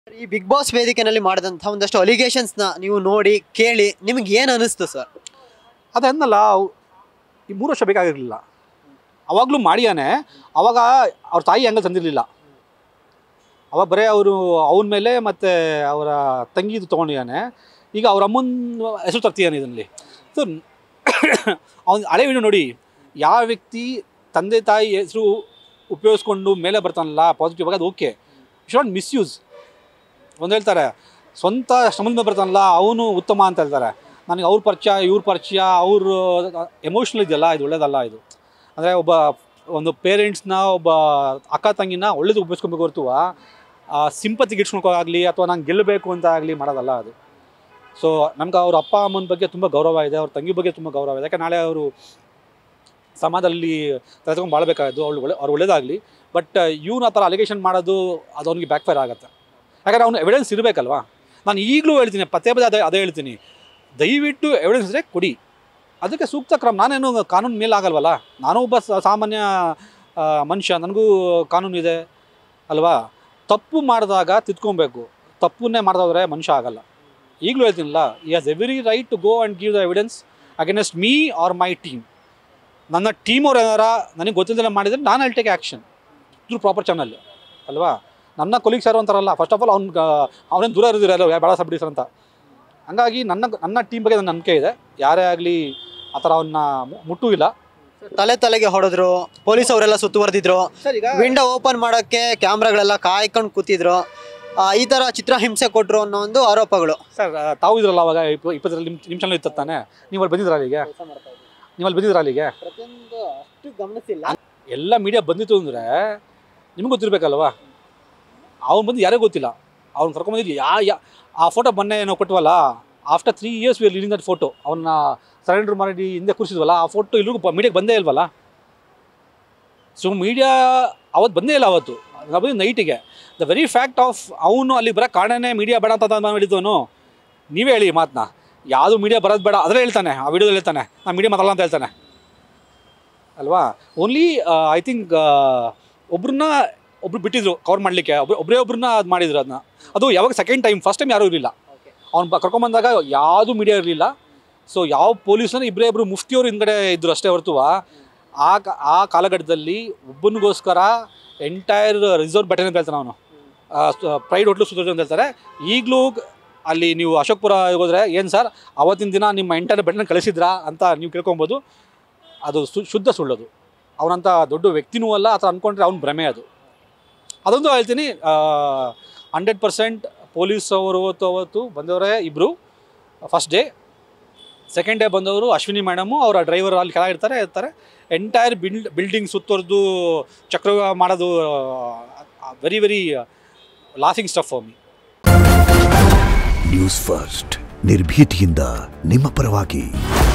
ಈ big boss ವೇದಿಕೆನಲ್ಲಿ ಮಾಡಿದಂಥ ಒಂದಷ್ಟು ಅಲಿಗೇಷನ್ಸ್ನ ನೀವು ನೋಡಿ ಕೇಳಿ ನಿಮ್ಗೆ ಏನು ಅನಿಸ್ತು ಸರ್ ಅದು ಅಂದಲ್ಲ ಅವ್- ಈ ಮೂರು ವರ್ಷ ಬೇಕಾಗಿರಲಿಲ್ಲ ಅವಾಗಲೂ ಮಾಡಿಯಾನೆ ಅವಾಗ ಅವ್ರ ತಾಯಿ ಹಂಗೆ ತಂದಿರಲಿಲ್ಲ ಅವಾಗ ಬರೀ ಅವರು ಅವನ ಮೇಲೆ ಮತ್ತು ಅವರ ತಂಗಿದು ತೊಗೊಂಡಿದ್ದಾನೆ ಈಗ ಅವ್ರ ಅಮ್ಮನ ಹೆಸರು ತರ್ತಿದ್ದಾನೆ ಇದರಲ್ಲಿ ಸೊ ಅವ್ನು ಹಳೆ ವಿಡಿಯೋ ನೋಡಿ ಯಾವ ವ್ಯಕ್ತಿ ತಂದೆ ತಾಯಿ ಹೆಸರು ಉಪಯೋಗಿಸ್ಕೊಂಡು ಮೇಲೆ ಬರ್ತಾನಲ್ಲ ಪಾಸಿಟಿವ್ ಆಗಿ ಅದು ಓಕೆ ಶುಡ್ ಮಿಸ್ಯೂಸ್ ಒಂದು ಹೇಳ್ತಾರೆ ಸ್ವಂತ ಸಂಬಂಧ ಬರ್ತಾನಲ್ಲ ಅವನು ಉತ್ತಮ ಅಂತ ಹೇಳ್ತಾರೆ ನನಗೆ ಅವ್ರ ಪರಿಚಯ ಇವ್ರ ಪರಿಚಯ ಅವ್ರ ಎಮೋಷ್ನಲ್ ಇದೆಯಲ್ಲ ಇದು ಒಳ್ಳೇದಲ್ಲ ಇದು ಅಂದರೆ ಒಬ್ಬ ಒಂದು ಪೇರೆಂಟ್ಸ್ನ ಒಬ್ಬ ಅಕ್ಕ ತಂಗಿನ ಒಳ್ಳೇದು ಉಪಯೋಗಿಸ್ಕೊಬೇಕು ಹೊರತು ಸಿಂಪತಿಗೆ ಇಟ್ಸ್ಕೊಳಕ್ಕಾಗಲಿ ಅಥವಾ ನಂಗೆ ಗೆಲ್ಲಬೇಕು ಅಂತ ಆಗಲಿ ಮಾಡೋದಲ್ಲ ಅದು ಸೊ ನಮ್ಗೆ ಅವ್ರ ಅಪ್ಪ ಅಮ್ಮನ ಬಗ್ಗೆ ತುಂಬ ಗೌರವ ಇದೆ ಅವ್ರ ತಂಗಿ ಬಗ್ಗೆ ತುಂಬ ಗೌರವ ಇದೆ ಯಾಕೆ ನಾಳೆ ಅವರು ಸಮಾಜದಲ್ಲಿ ತೆಗೆದುಕೊಂಡು ಬಾಳ್ಬೇಕಾದ್ದು ಅವ್ಳು ಒಳ್ಳೆ ಅವ್ರು ಒಳ್ಳೇದಾಗಲಿ ಬಟ್ ಇವ್ನು ಆ ಥರ ಅಲಿಗೇಷನ್ ಮಾಡೋದು ಅದು ಅವ್ನಿಗೆ ಬ್ಯಾಕ್ ಫೈರ್ ಆಗುತ್ತೆ ಯಾಕಂದ್ರೆ ಅವ್ನು ಎವಿಡೆನ್ಸ್ ಇರಬೇಕಲ್ವಾ ನಾನು ಈಗಲೂ ಹೇಳ್ತೀನಿ ಪದೇ ಪದೇ ಅದೇ ಅದೇ ಹೇಳ್ತೀನಿ ದಯವಿಟ್ಟು ಎವಿಡೆನ್ಸ್ ಇದ್ದರೆ ಕೊಡಿ ಅದಕ್ಕೆ ಸೂಕ್ತ ಕ್ರಮ ನಾನೇನು ಕಾನೂನು ಮೇಲೆ ಆಗಲ್ವಲ್ಲ ನಾನು ಒಬ್ಬ ಸ- ಸಾಮಾನ್ಯ ಆ, ಮನುಷ್ಯ ನನಗೂ ಕಾನೂನು ಇದೆ ಅಲ್ವಾ ತಪ್ಪು ಮಾಡಿದಾಗ ತಿದ್ಕೊಬೇಕು ತಪ್ಪನ್ನೇ ಮಾಡಿದ್ರೆ ಮನುಷ್ಯ ಆಗಲ್ಲ ಈಗಲೂ ಹೇಳ್ತೀನಲ್ಲ ಈ has every right to go and give the evidence against me or my team ನನ್ನ ಟೀಮ್ ಅವ್ರು ಏನಾರ ನನಗೆ ಗೊತ್ತಿಲ್ಲದೆ ಮಾಡಿದರೆ ನಾನು ಅಲ್ಲಿ take action through proper channel ಅಲ್ವಾ ನನ್ನ ಕೊಲೀಗ್ಸ್ ಯಾರು ಅಂತಾರಲ್ಲ ಫಸ್ಟ್ ಆಫ್ ಆಲ್ ಅವ್ನು ಅವನೇನು ದೂರ ಇರೋದಿರಲ್ಲ ಭಾಳ ಸಬ್ಡಿಸರ್ ಅಂತ ಹಂಗಾಗಿ ನನ್ನ ನನ್ನ ಟೀಮ್ ಬಗ್ಗೆ ನನ್ನ ನಂಬಿಕೆ ಇದೆ ಯಾರೇ ಆಗಲಿ ಆ ಥರ ಅವನ್ನ ಮುಟ್ಟೂ ಇಲ್ಲ ತಲೆ ತಲೆಗೆ ಹೊಡೆದ್ರು ಪೊಲೀಸ್ ಅವರೆಲ್ಲ ಸುತ್ತುವರೆದಿದ್ರು ಸರ್ ಈಗ ವಿಂಡೋ ಓಪನ್ ಮಾಡೋಕ್ಕೆ ಕ್ಯಾಮ್ರಾಗಳೆಲ್ಲ ಕಾಯ್ಕೊಂಡು ಕೂತಿದ್ರು ಆ, ಈ ಥರ ಚಿತ್ರಹಿಂಸೆ ಕೊಟ್ಟರು ಅನ್ನೋ ಒಂದು ಆರೋಪಗಳು ಸರ್ ತಾವು ಇದ್ರಲ್ಲ ಅವಾಗ ಇಪ್ಪ ಇಪ್ಪತ್ತರಲ್ಲಿ ನಿಮ್ಮ ನಿಮ್ಮ ಚಾನಲ್ ಇತ್ತು ತಾನೆ ನೀವು ಅಲ್ಲಿ ಬಂದಿದ್ರ ಅಲ್ಲಿಗೆ ನೀವು ಅಲ್ಲಿ ಬಂದಿದ್ರ ಅಲ್ಲಿಗೆ ಪ್ರತಿಯೊಂದು ಅಷ್ಟು ಗಮನಿಸಿಲ್ಲ ಎಲ್ಲ ಮೀಡಿಯಾ ಬಂದಿತ್ತು ಅಂದರೆ ನಿಮ್ಗೆ ಗೊತ್ತಿರಬೇಕಲ್ವಾ ಅವ್ನು ಬಂದು ಯಾರಿಗೂ ಗೊತ್ತಿಲ್ಲ ಅವ್ನು ಕರ್ಕೊಂಬಂದಿದ್ದು ಯಾ ಯಾ ಆ ಫೋಟೋ ಮೊನ್ನೆ ನಾವು ಕೊಟ್ಟವಲ್ಲ after three years we leaving that photo ಅವನ್ನ ಸರೆಂಡರ್ ಮಾಡಿ ಹಿಂದೆ ಕೂರಿಸಿದ್ವಲ್ಲ ಆ ಫೋಟೋ ಇಲ್ಲಿಗೂ ಮೀಡಿಯಾಗೆ ಬಂದೇ ಇಲ್ವಲ್ಲ ಸೊ ಮೀಡಿಯಾ ಅವತ್ತು ಬಂದೇ ಇಲ್ಲ ಅವತ್ತು ನಾವು ಬಂದು ನೈಟಿಗೆ ದ ವೆರಿ ಫ್ಯಾಕ್ಟ್ ಆಫ್ ಅವನು ಅಲ್ಲಿ ಬರೋ ಕಾರಣನೇ ಮೀಡಿಯಾ ಬೇಡ ಅಂತ ನಾನು ಹೇಳಿದ್ದವನು ನೀವೇ ಹೇಳಿ ಮಾತನ್ನ ಯಾವುದು ಮೀಡಿಯಾ ಬರೋದು ಬೇಡ ಅದರೇ ಹೇಳ್ತಾನೆ ಆ ವಿಡಿಯೋದಲ್ಲಿ ಹೇಳ್ತಾನೆ ನಾನು ಮೀಡಿಯಾ ಮಾತಾಡಲ್ಲ ಅಂತ ಹೇಳ್ತಾನೆ ಅಲ್ವಾ ಓನ್ಲಿ ಐ ಥಿಂಕ್ ಒಬ್ರನ್ನ ಒಬ್ರು ಬಿಟ್ಟಿದ್ರು ಕವರ್ ಮಾಡಲಿಕ್ಕೆ ಒಬ್ರು ಒಬ್ಬರೇ ಒಬ್ರನ್ನ ಅದು ಮಾಡಿದ್ರು ಅದನ್ನ ಅದು ಯಾವಾಗ ಸೆಕೆಂಡ್ ಟೈಮ್ ಫಸ್ಟ್ ಟೈಮ್ ಯಾರೂ ಇರಲಿಲ್ಲ ಅವ್ನು ಬ ಕರ್ಕೊಂಬಂದಾಗ ಯಾವುದು ಮೀಡಿಯಾ ಇರಲಿಲ್ಲ ಸೊ ಯಾವ ಪೊಲೀಸನ ಇಬ್ಬರೇ ಇಬ್ಬರು ಮುಫ್ತಿಯವರು ಹಿಂದ್ಗಡೆ ಇದ್ದರು ಅಷ್ಟೇ ಹೊರತು ಆ ಕ- ಆ ಕಾಲಘಟ್ಟದಲ್ಲಿ ಒಬ್ಬನಿಗೋಸ್ಕರ ಎಂಟೈರ್ ರಿಸರ್ವ್ ಬಟನ್ ಅಂತ ಹೇಳ್ತಾನೆ ಅವನು ಪ್ರೈಡ್ ಹೋಟ್ಲು ಸುತ್ತೋದು ಅಂತ ಹೇಳ್ತಾರೆ ಈಗಲೂ ಅಲ್ಲಿ ನೀವು ಅಶೋಕ್ಪುರ ಹೋದರೆ ಏನು ಸರ್ ಅವತ್ತಿನ ದಿನ ನಿಮ್ಮ ಎಂಟೈರ್ ಬಟನ್ ಕಳಿಸಿದ್ರಾ ಅಂತ ನೀವು ಕೇಳ್ಕೊಬೋದು ಅದು ಸು ಶುದ್ಧ ಸುಳ್ಳದು ಅವನಂಥ ದೊಡ್ಡ ವ್ಯಕ್ತಿನೂ ಅಲ್ಲ ಆ ಥರ ಅಂದ್ಕೊಂಡ್ರೆ ಅವ್ನ ಭ್ರಮೆ ಅದು ಅದೊಂದು ಹೇಳ್ತೀನಿ ಹಂಡ್ರೆಡ್ ಪರ್ಸೆಂಟ್ ಪೊಲೀಸ್ ಅವರು ಅವತ್ತು ಅವತ್ತು ಬಂದವರೇ ಇಬ್ಬರು ಫಸ್ಟ್ ಡೇ ಸೆಕೆಂಡ್ ಡೇ ಬಂದವರು ಅಶ್ವಿನಿ ಮೇಡಮು ಅವರ ಡ್ರೈವರ್ ಅಲ್ಲಿ ಕೆಳಗೆ ಇರ್ತಾರೆ ಇರ್ತಾರೆ ಎಂಟೈರ್ ಬಿಲ್ಡ್ ಬಿಲ್ಡಿಂಗ್ ಸುತ್ತೋರ್ದು ಚಕ್ರ ಮಾಡೋದು very very losing stuff for me news first ನಿರ್ಭೀತಿಯಿಂದ ನಿಮ್ಮ ಪರವಾಗಿ